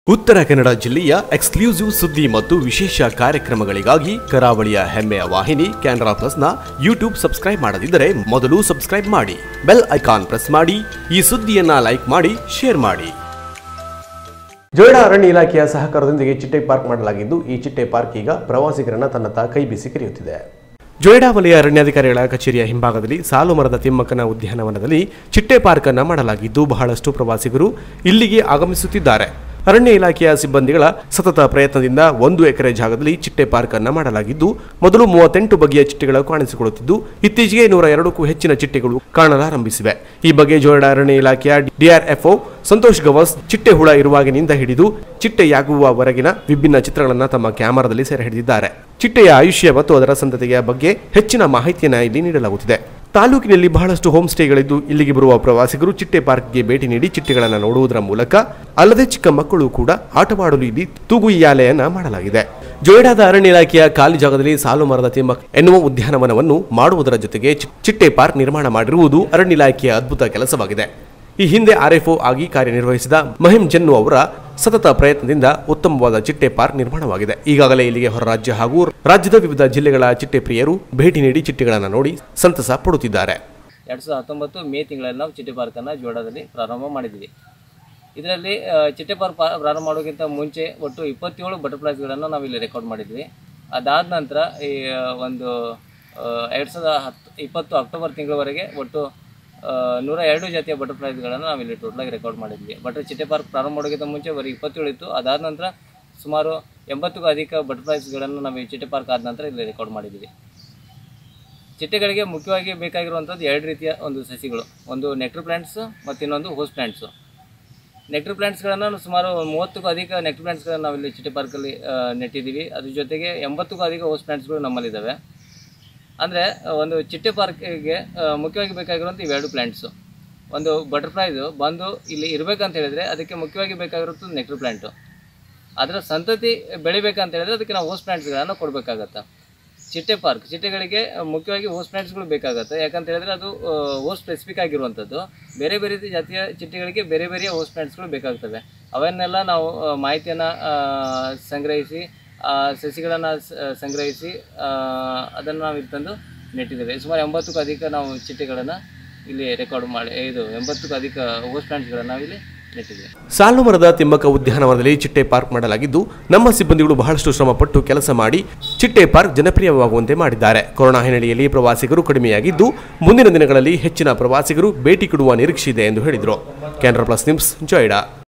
ಉತ್ತರ ಕನ್ನಡ ಜಿಲ್ಲೆಯ ಎಕ್ಸ್ಕ್ಲೂಸಿವ್ ಸುದ್ದಿ ಮತ್ತು ವಿಶೇಷ ಕಾರ್ಯಕ್ರಮಗಳಿಗಾಗಿ ಕರಾವಳಿಯ ಹೆಮ್ಮೆಯ ವಾಹಿನಿ ಕ್ಯಾನರಾ ಪ್ಲಸ್ನ ಯೂಟ್ಯೂಬ್ ಸಬ್ಸ್ಕ್ರೈಬ್ ಮಾಡದಿದ್ದರೆ ಮೊದಲು ಸಬ್ಸ್ಕ್ರೈಬ್ ಮಾಡಿ ಬೆಲ್ ಐಕಾನ್ ಪ್ರೆಸ್ ಮಾಡಿ ಈ ಸುದ್ದಿಯನ್ನ ಲೈಕ್ ಮಾಡಿ ಶೇರ್ ಮಾಡಿ ಜೋಯಿಡಾ ಅರಣ್ಯ ಇಲಾಖೆಯ ಸಹಕಾರದೊಂದಿಗೆ ಚಿಟ್ಟೆ ಪಾರ್ಕ್ ಮಾಡಲಾಗಿದ್ದು ಈ ಚಿಟ್ಟೆ ಪಾರ್ಕ್ ಈಗ ಪ್ರವಾಸಿಗರನ್ನ ತನ್ನತ್ತ ಕೈ ಬೀಸಿ ಕರೆಯುತ್ತಿದೆ ಜೋಯಿಡಾ ವಲಯ ಅರಣ್ಯಾಧಿಕಾರಿಗಳ ಕಚೇರಿಯ ಹಿಂಭಾಗದಲ್ಲಿ ಸಾಲು ಮರದ ತಿಮ್ಮಕ್ಕನ ಉದ್ಯಾನವನದಲ್ಲಿ ಚಿಟ್ಟೆ ಪಾರ್ಕ್ ಅನ್ನ ಮಾಡಲಾಗಿದ್ದು ಬಹಳಷ್ಟು ಪ್ರವಾಸಿಗರು ಇಲ್ಲಿಗೆ ಆಗಮಿಸುತ್ತಿದ್ದಾರೆ ಅರಣ್ಯ ಇಲಾಖೆಯ ಸಿಬ್ಬಂದಿಗಳ ಸತತ ಪ್ರಯತ್ನದಿಂದ ಒಂದು ಎಕರೆ ಜಾಗದಲ್ಲಿ ಚಿಟ್ಟೆ ಪಾರ್ಕ್ ಅನ್ನ ಮಾಡಲಾಗಿದ್ದು ಮೊದಲು ಮೂವತ್ತೆಂಟು ಬಗೆಯ ಚಿಟ್ಟೆಗಳು ಕಾಣಿಸಿಕೊಳ್ಳುತ್ತಿದ್ದು ಇತ್ತೀಚೆಗೆ ನೂರ ಎರಡಕ್ಕೂ ಹೆಚ್ಚಿನ ಚಿಟ್ಟೆಗಳು ಕಾಣಲಾರಂಭಿಸಿವೆ ಈ ಬಗ್ಗೆ ಜೋಯಿಡಾ ಅರಣ್ಯ ಇಲಾಖೆಯ ಡಿಆರ್ಎಫ್ಒ ಸಂತೋಷ್ ಗವಸ್ ಚಿಟ್ಟೆ ಹುಳ ಇರುವಾಗಿನಿಂದ ಹಿಡಿದು ಚಿಟ್ಟೆಯಾಗುವವರೆಗಿನ ವಿಭಿನ್ನ ಚಿತ್ರಗಳನ್ನು ತಮ್ಮ ಕ್ಯಾಮರಾದಲ್ಲಿ ಸೆರೆ ಹಿಡಿದಿದ್ದಾರೆ ಚಿಟ್ಟೆಯ ಆಯುಷ್ಯ ಮತ್ತು ಅದರ ಸಂತತಿಯ ಬಗ್ಗೆ ಹೆಚ್ಚಿನ ಮಾಹಿತಿಯನ್ನು ಇಲ್ಲಿ ನೀಡಲಾಗುತ್ತಿದೆ ತಾಲೂಕಿನಲ್ಲಿ ಬಹಳಷ್ಟು ಹೋಮ್ ಸ್ಟೇಗಳಿದ್ದು ಇಲ್ಲಿಗೆ ಬರುವ ಪ್ರವಾಸಿಗರು ಚಿಟ್ಟೆ ಪಾರ್ಕ್ಗೆ ಭೇಟಿ ನೀಡಿ ಚಿಟ್ಟೆಗಳನ್ನು ನೋಡುವುದರ ಮೂಲಕ ಅಲ್ಲದೆ ಚಿಕ್ಕ ಮಕ್ಕಳು ಕೂಡ ಆಟವಾಡಲು ಇಲ್ಲಿ ತೂಗುಯ್ಯಾಲೆಯನ್ನ ಮಾಡಲಾಗಿದೆ ಜೋಯಿಡಾದ ಅರಣ್ಯ ಇಲಾಖೆಯ ಖಾಲಿ ಜಾಗದಲ್ಲಿ ಸಾಲು ಮರದ ತಿಮ್ಮಕ್ ಎನ್ನುವ ಉದ್ಯಾನವನವನ್ನು ಮಾಡುವುದರ ಜೊತೆಗೆ ಚಿ- ಚಿಟ್ಟೆ ಪಾರ್ಕ್ ನಿರ್ಮಾಣ ಮಾಡಿರುವುದು ಅರಣ್ಯ ಇಲಾಖೆಯ ಅದ್ಭುತ ಕೆಲಸವಾಗಿದೆ ಈ ಹಿಂದೆ ಆರ್ಎಫ್ಒ ಆಗಿ ಕಾರ್ಯನಿರ್ವಹಿಸಿದ ಮಹಿಂ ಜನ್ನು ಅವರ ಸತತ ಪ್ರಯತ್ನದಿಂದ ಉತ್ತಮವಾದ ಚಿಟ್ಟೆ ಪಾರ್ಕ್ ನಿರ್ಮಾಣವಾಗಿದೆ ಈಗಾಗಲೇ ಇಲ್ಲಿಗೆ ಹೊರ ರಾಜ್ಯ ಹಾಗೂ ರಾಜ್ಯದ ವಿವಿಧ ಜಿಲ್ಲೆಗಳ ಚಿಟ್ಟೆ ಪ್ರಿಯರು ಭೇಟಿ ನೀಡಿ ಚಿಟ್ಟೆಗಳನ್ನು ನೋಡಿ ಸಂತಸ ಪಡುತ್ತಿದ್ದಾರೆ ಎರಡು ಸಾವಿರದ ಹತ್ತೊಂಬತ್ತು ಮೇ ತಿಂಗಳಲ್ಲಿ ನಾವು ಚಿಟ್ಟೆ ಪಾರ್ಕನ್ನು ಜೋಡಾದಲ್ಲಿ ಪ್ರಾರಂಭ ಮಾಡಿದ್ವಿ ಇದರಲ್ಲಿ ಆ, ಚಿಟ್ಟೆ ಪಾರ್ಕ್ ಪಾ- ಪ್ರಾರಂಭ ಮಾಡೋಕ್ಕಿಂತ ಮುಂಚೆ ಒಟ್ಟು ಇಪ್ಪತ್ತೇಳು ಬಟರ್ಫ್ಲೈಸ್ಗಳನ್ನು ನಾವು ಇಲ್ಲಿ ರೆಕಾರ್ಡ್ ಮಾಡಿದ್ವಿ ಅದಾದ ನಂತರ ಈ ಆ, ಒಂದು ಎರಡು ಸಾವಿರದ ಹತ್ತು ಇಪ್ಪತ್ತು ಅಕ್ಟೋಬರ್ ತಿಂಗಳವರೆಗೆ ಒಟ್ಟು ಆ, ನೂರ ಎರಡು ಜಾತಿಯ ಬಟರ್ಫ್ಲೈಸ್ಗಳನ್ನು ನಾವು ಇಲ್ಲಿ ಟೋಟಲಾಗಿ ರೆಕಾರ್ಡ್ ಮಾಡಿದ್ವಿ ಬಟ್ ಚಿಟ್ಟೆ ಪಾರ್ಕ್ ಪ್ರಾರಂಭ ಮಾಡೋಕ್ಕಿಂತ ಮುಂಚೆ ಬರೀ ಇಪ್ಪತ್ತೇಳು ಇತ್ತು ಅದಾದ ನಂತರ ಸುಮಾರು ಎಂಬತ್ತಕ್ಕೂ ಅಧಿಕ ಬಟರ್ಫ್ಲೈಸ್ಗಳನ್ನು ನಾವು ಈ ಚಿಟ್ಟೆ ಪಾರ್ಕ್ ಆದ ನಂತರ ಇಲ್ಲಿ ರೆಕಾರ್ಡ್ ಮಾಡಿದ್ವಿ ಚಿಟ್ಟೆಗಳಿಗೆ ಮುಖ್ಯವಾಗಿ ಬೇಕಾಗಿರುವಂಥದ್ದು ಎರಡು ರೀತಿಯ ಒಂದು ಸಸಿಗಳು ಒಂದು ನೆಕ್ಟರ್ ಪ್ಲಾಂಟ್ಸ್ ಮತ್ತು ಇನ್ನೊಂದು ಹೋಸ್ ಪ್ಲಾಂಟ್ಸು ನೆಕ್ಟರ್ ಪ್ಲಾಂಟ್ಸ್ಗಳನ್ನು ಸುಮಾರು ಮೂವತ್ತಕ್ಕೂ ಅಧಿಕ ನೆಕ್ಟರ್ ಪ್ಲಾಂಟ್ಸ್ಗಳನ್ನು ನಾವಿಲ್ಲಿ ಚಿಟ್ಟೆ ಪಾರ್ಕಲ್ಲಿ ಆ, ನೆಟ್ಟಿದ್ದೀವಿ ಅದ್ರ ಜೊತೆಗೆ ಎಂಬತ್ತಕ್ಕೂ ಅಧಿಕ ಹೋಸ್ ಪ್ಲಾಂಟ್ಸ್ಗಳು ನಮ್ಮಲ್ಲಿದ್ದಾವೆ ಅಂದರೆ ಒಂದು ಚಿಟ್ಟೆ ಪಾರ್ಕಿಗೆ ಮುಖ್ಯವಾಗಿ ಬೇಕಾಗಿರುವಂಥ ಇವೆರಡು ಪ್ಲಾಂಟ್ಸು ಒಂದು ಬಟರ್ಫ್ಲೈದು ಬಂದು ಇಲ್ಲಿ ಇರಬೇಕಂತ ಹೇಳಿದರೆ ಅದಕ್ಕೆ ಮುಖ್ಯವಾಗಿ ಬೇಕಾಗಿರೋದು ನೆಕ್ಟರ್ ಪ್ಲಾಂಟು ಅದರ ಸಂತತಿ ಬೆಳಿಬೇಕಂತ ಹೇಳಿದ್ರೆ ಅದಕ್ಕೆ ನಾವು ಹೋಸ್ ಪ್ಲಾಂಟ್ಸ್ಗಳನ್ನು ಕೊಡಬೇಕಾಗತ್ತೆ ಚಿಟ್ಟೆ ಪಾರ್ಕ್ ಚಿಟ್ಟೆಗಳಿಗೆ ಆ, ಮುಖ್ಯವಾಗಿ ಹೋಸ್ ಪ್ಲಾಂಟ್ಸ್ಗಳು ಬೇಕಾಗುತ್ತೆ ಯಾಕಂತ ಹೇಳಿದ್ರೆ ಅದು ಹೋಸ್ ಸ್ಪೆಸಿಫಿಕ್ ಆಗಿರುವಂಥದ್ದು ಬೇರೆ ಬೇರೆ ರೀತಿ ಜಾತಿಯ ಚಿಟ್ಟೆಗಳಿಗೆ ಬೇರೆ ಬೇರೆ ಹೋಸ್ ಪ್ಲಾಂಟ್ಸ್ಗಳು ಬೇಕಾಗ್ತವೆ ಅವನ್ನೆಲ್ಲ ನಾವು ಆ, ಮಾಹಿತಿಯನ್ನು ಆ, ಸಂಗ್ರಹಿಸಿ ಆ, ಸಸಿಗಳನ್ನು ಸ- ಸಂಗ್ರಹಿಸಿ ಅದನ್ನು ನಾವು ಇಲ್ಲಿ ತಂದು ನೆಟ್ಟಿದ್ದೇವೆ ಸುಮಾರು ಎಂಬತ್ತಕ್ಕೂ ಅಧಿಕ ನಾವು ಚಿಟ್ಟೆಗಳನ್ನು ಇಲ್ಲಿ ರೆಕಾರ್ಡ್ ಮಾಡಿ ಇದು ಎಂಬತ್ತಕ್ಕೂ ಅಧಿಕ ಹೋಸ್ ಪ್ಲಾಂಟ್ಸ್ಗಳನ್ನು ನಾವಿಲ್ಲಿ ನೆಟ್ಟಿದ್ದೇವೆ ಸಾಲು ಮರದ ತಿಮ್ಮಕ್ಕ ಉದ್ಯಾನವನದಲ್ಲಿ ಚಿಟ್ಟೆ ಪಾರ್ಕ್ ಮಾಡಲಾಗಿದ್ದು ನಮ್ಮ ಸಿಬ್ಬಂದಿಗಳು ಬಹಳಷ್ಟು ಶ್ರಮಪಟ್ಟು ಕೆಲಸ ಮಾಡಿ ಚಿಟ್ಟೆ ಪಾರ್ಕ್ ಜನಪ್ರಿಯವಾಗುವಂತೆ ಮಾಡಿದ್ದಾರೆ ಕೊರೋನಾ ಹಿನ್ನೆಲೆಯಲ್ಲಿ ಪ್ರವಾಸಿಗರು ಕಡಿಮೆಯಾಗಿದ್ದು ಮುಂದಿನ ದಿನಗಳಲ್ಲಿ ಹೆಚ್ಚಿನ ಪ್ರವಾಸಿಗರು ಭೇಟಿ ಕೊಡುವ ನಿರೀಕ್ಷೆ ಇದೆ ಎಂದು ಹೇಳಿದರು ಕ್ಯಾನರಾ ಪ್ಲಸ್ ನ್ಯೂಸ್ ಜೋಯಿಡಾ